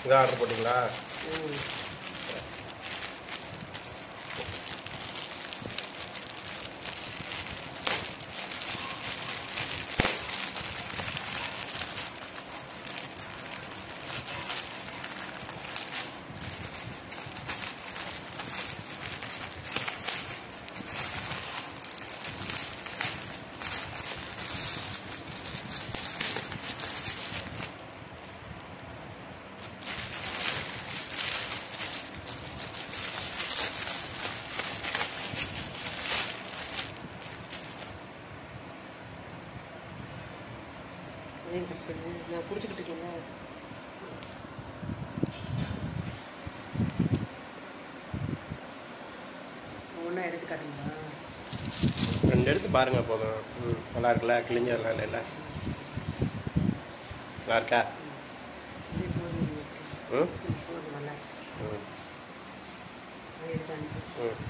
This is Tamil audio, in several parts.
இதான் ஆர்டர் போட்டிங்களா ம் அதையும் கட் பண்ணு நான் பிடிச்சிக்கிட்டு இருக்கேன்ல ஒன்றா எடுத்து காட்டுங்களா ரெண்டு எடுத்து பாருங்க போதும் ம் நல்லா இருக்குல்ல கிழிஞ்சதெல்லாம் இல்லைல்ல நல்லா இருக்கா இது போதும் ம் இது போதும் நல்லா இருக்கு. ம் அதை எடுத்து அனுப்பி ம்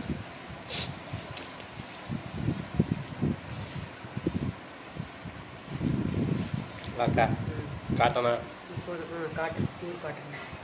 நல்லா இருக்கா ம் காட்டனா இது போதும் ஆ காட்டு பூ காட்டுங்க